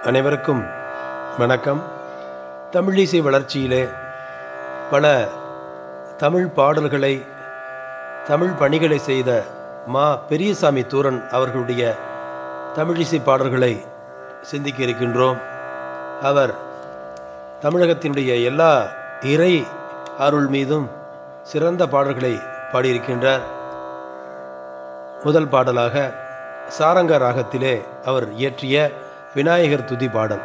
அனைவருக்கும் வணக்கம் தமிழிசை வளர்ச்சியிலே பல தமிழ் பாடல்களை தமிழ் பணிகளை செய்த மா பெரியசாமி தூரன் அவர்களுடைய தமிழிசை பாடல்களை சிந்திக்க இருக்கின்றோம் அவர் தமிழகத்தினுடைய எல்லா இறை அருள் மீதும் சிறந்த பாடல்களை பாடியிருக்கின்றார் முதல் பாடலாக சாரங்க ராகத்திலே அவர் இயற்றிய விநாயகர் துதி பாடல்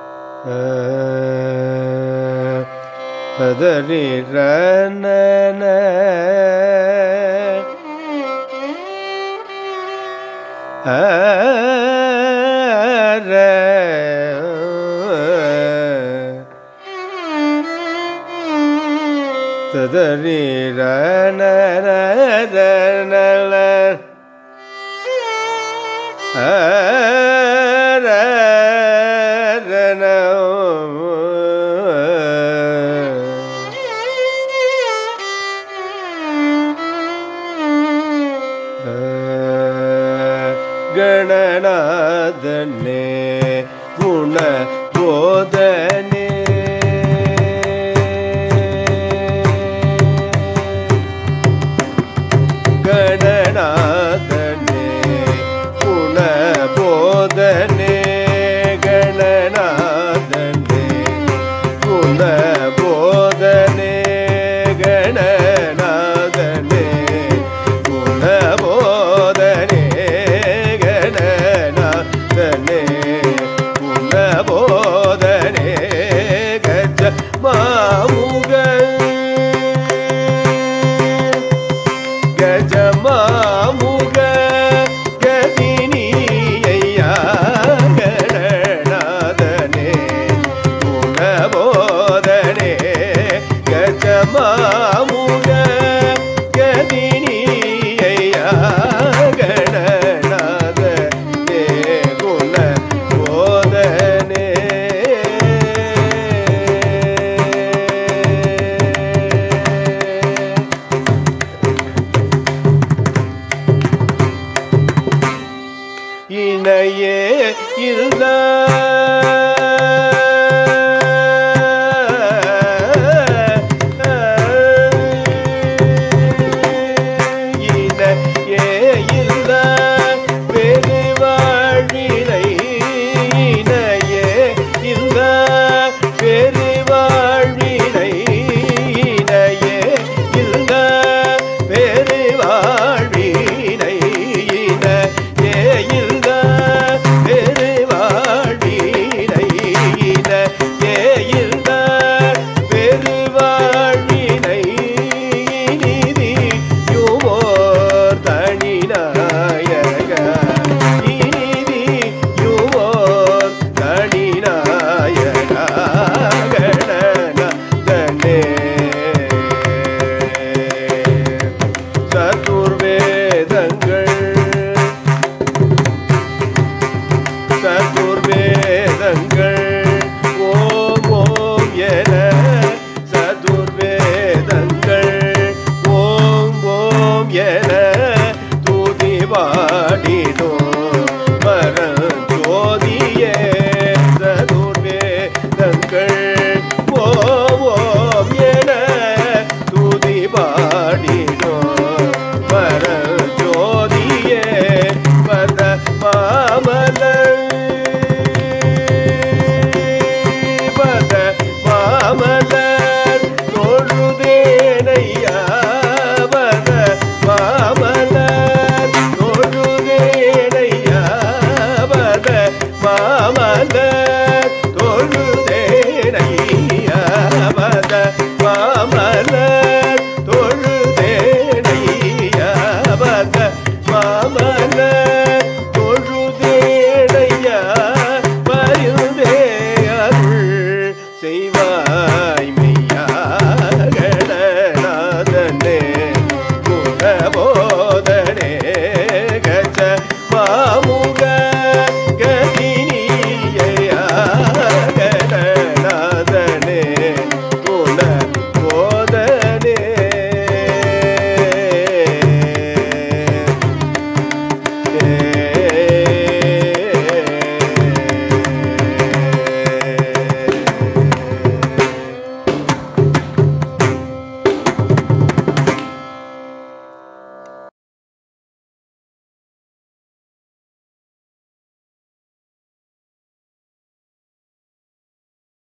அதரி ரனன ததரி ரனன கணநாதனே குண போதனே கணநாதனே குண போதனே கணநாதனே குண போதனே கணநாதனே குண போதனே கணநாதனே குண போதனே கஜ மாமுக கஜமாமுக கதினியையா கணநாதனே குணபோதனே கஜமாமுக கதினியையா கணநாதனே குணபோதனே இணையே இல்ல இணையே இல்ல பெருவாழினை இணையே இல்ல பெருவாழ்வினை இணையே இல்ல பெருவாழ்வினை இணையே இல்ல பெருவாழ்வினை இணையே இல்ல பெருவாழ்வினை இனிதி யுவோர் தனிநாயக இனிதி யுவோர் தனிநாயக கணனே சதுர்வேதங்கள் சதுர்வேதங்கள் ஓம் ஓம் என சதுர்வேதங்கள் ஓம் ஓம் என துதி பாடினோ மரஞ்சோதியே சதுர்வேதங்கள் ஓம் ஓம் என துதி பாடினோ மரஞ்சோதியே பத மாமலர் பத மாமலர் தொழுதேனையா பத மாமலர் தொழுதேனையா பத மாமலர் தொழுதேனையா பத மாமலர்